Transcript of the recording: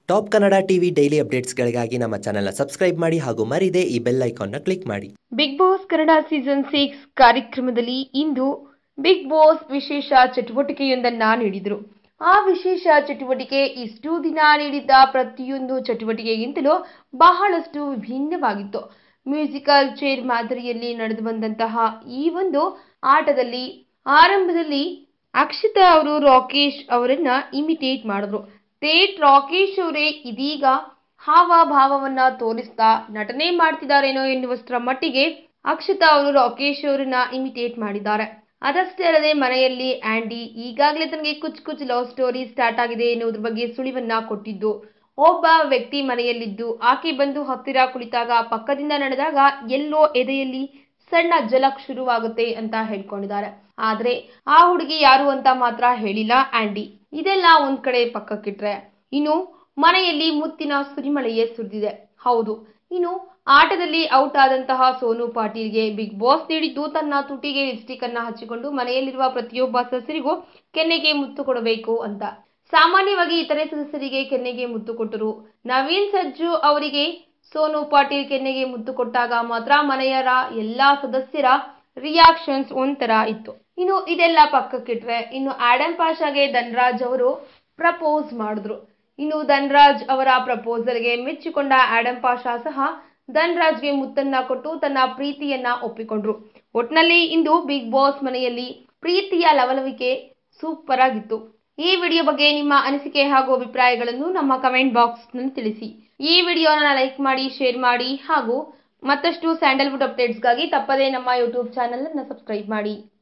top Kannada TV daily ಅಪ್ಡೇಟ್ಸ್ಗಳಿಗಾಗಿ ನಮ್ಮ ಚಾನೆಲ್ನ ಸಬ್ಸ್ಕ್ರೈಬ್ ಮಾಡಿ ಹಾಗೂ ಮರಿದೇ ಈ ಬೆಲ್ ಐಕಾನ್ನ ಕ್ಲಿಕ್ ಮಾಡಿ big boss Kannada season six ಕಾರ್ಯಕ್ರಮದಲ್ಲಿ ಇಂದು ಬಿಗ್ ಬಾಸ್ ವಿಶೇಷ ಚಟುವಟಿಕೆಯೊಂದನ್ನ ನೀಡಿದರು ಆ ವಿಶೇಷ ಚಟುವಟಿಕೆ ಇಷ್ಟು ದಿನ ನೀಡಿದ್ದ ಪ್ರತಿಯೊಂದು ಚಟುವಟಿಕೆಗಿಂತಲೂ ಬಹಳಷ್ಟು ವಿಭಿನ್ನವಾಗಿತ್ತು ಮ್ಯೂಸಿಕಲ್ ಚೇರ್ ಮಾದರಿಯಲ್ಲಿ ನಡೆದು ಬಂದಂತಹ ಈ ಒಂದು ಆಟದಲ್ಲಿ ಆರಂಭದಲ್ಲಿ ಅಕ್ಷತಾ ಅವರು ರಾಕೇಶ್ ಅವರನ್ನ ಇಮಿಟೇಟ್ ಮಾಡಿದ್ರು ತೇಟ್ ರಾಕೇಶ್ ಅವರೇ ಇದೀಗ ಹಾವಭಾವವನ್ನ ತೋರಿಸ್ತಾ ನಟನೆ ಮಾಡ್ತಿದ್ದಾರೇನೋ ಎನ್ನುವಷ್ಟರ ಮಟ್ಟಿಗೆ ಅಕ್ಷತಾ ಅವರು ರಾಕೇಶ್ ಅವರನ್ನ ಇಮಿಟೇಟ್ ಮಾಡಿದ್ದಾರೆ ಅದಷ್ಟೇ ಅಲ್ಲದೆ ಮನೆಯಲ್ಲಿ ಆಂಡಿ ಈಗಾಗಲೇ ತನಗೆ ಕುಚ್ ಕುಚ್ ಲವ್ ಸ್ಟೋರಿ ಸ್ಟಾರ್ಟ್ ಆಗಿದೆ ಎನ್ನುವುದ್ರ ಬಗ್ಗೆ ಸುಳಿವನ್ನ ಕೊಟ್ಟಿದ್ದು ಒಬ್ಬ ವ್ಯಕ್ತಿ ಮನೆಯಲ್ಲಿದ್ದು ಆಕೆ ಬಂದು ಹತ್ತಿರ ಕುಳಿತಾಗ ಪಕ್ಕದಿಂದ ನಡೆದಾಗ ಎಲ್ಲೋ ಎದೆಯಲ್ಲಿ ಸಣ್ಣ ಜಲಕ್ ಶುರುವಾಗುತ್ತೆ ಅಂತ ಹೇಳ್ಕೊಂಡಿದ್ದಾರೆ ಆದ್ರೆ ಆ ಹುಡುಗಿ ಯಾರು ಅಂತ ಮಾತ್ರ ಹೇಳಿಲ್ಲ ಆಂಡಿ ಇದೆಲ್ಲ ಒಂದ್ ಕಡೆ ಪಕ್ಕಕ್ಕಿಟ್ರೆ ಇನ್ನು ಮನೆಯಲ್ಲಿ ಮುತ್ತಿನ ಸುರಿಮಳೆಯೇ ಸುರಿದಿದೆ ಹೌದು ಇನ್ನು ಆಟದಲ್ಲಿ ಔಟ್ ಆದಂತಹ ಸೋನು ಪಾಟೀಲ್ಗೆ ಬಿಗ್ ಬಾಸ್ ನೀಡಿದ್ದು ತನ್ನ ತುಟಿಗೆ ಲಿಪ್ಸ್ಟಿಕ್ ಅನ್ನ ಹಚ್ಚಿಕೊಂಡು ಮನೆಯಲ್ಲಿರುವ ಪ್ರತಿಯೊಬ್ಬ ಸದಸ್ಯರಿಗೂ ಕೆನ್ನೆಗೆ ಮುತ್ತು ಕೊಡಬೇಕು ಅಂತ ಸಾಮಾನ್ಯವಾಗಿ ಇತರೆ ಸದಸ್ಯರಿಗೆ ಕೆನ್ನೆಗೆ ಮುತ್ತು ಕೊಟ್ಟರು ನವೀನ್ ಸಜ್ಜು ಅವರಿಗೆ ಸೋನು ಪಾಟೀಲ್ ಕೆನ್ನೆಗೆ ಮುತ್ತು ಕೊಟ್ಟಾಗ ಮಾತ್ರ ಮನೆಯರ ಎಲ್ಲಾ ಸದಸ್ಯರ ರಿಯಾಕ್ಷನ್ಸ್ ಒಂಥರ ಇತ್ತು ಇನ್ನು ಇದೆಲ್ಲ ಪಕ್ಕಕ್ಕಿಟ್ರೆ ಇನ್ನು ಆಡಮ್ ಪಾಷಾಗೆ ಧನ್ರಾಜ್ ಅವರು ಪ್ರಪೋಸ್ ಮಾಡಿದ್ರು ಇನ್ನು ಧನ್ರಾಜ್ ಅವರ ಪ್ರಪೋಸಲ್ಗೆ ಮೆಚ್ಚಿಕೊಂಡ ಆಡಮ್ ಪಾಷಾ ಸಹ ಧನ್ರಾಜ್ಗೆ ಮುತ್ತನ್ನ ಕೊಟ್ಟು ತನ್ನ ಪ್ರೀತಿಯನ್ನ ಒಪ್ಪಿಕೊಂಡ್ರು ಒಟ್ನಲ್ಲಿ ಇಂದು ಬಿಗ್ ಬಾಸ್ ಮನೆಯಲ್ಲಿ ಪ್ರೀತಿಯ ಲವಲವಿಕೆ ಸೂಪರ್ ಆಗಿತ್ತು ಈ ವಿಡಿಯೋ ಬಗ್ಗೆ ನಿಮ್ಮ ಅನಿಸಿಕೆ ಹಾಗೂ ಅಭಿಪ್ರಾಯಗಳನ್ನು ನಮ್ಮ ಕಮೆಂಟ್ ಬಾಕ್ಸ್ನಲ್ಲಿ ತಿಳಿಸಿ ಈ ವಿಡಿಯೋನ ಲೈಕ್ ಮಾಡಿ ಶೇರ್ ಮಾಡಿ ಹಾಗೂ ಮತ್ತಷ್ಟು ಸ್ಯಾಂಡಲ್ವುಡ್ ಅಪ್ಡೇಟ್ಸ್ಗಾಗಿ ತಪ್ಪದೇ ನಮ್ಮ ಯೂಟ್ಯೂಬ್ ಚಾನಲ್ ಅನ್ನು ಸಬ್ಸ್ಕ್ರೈಬ್ ಮಾಡಿ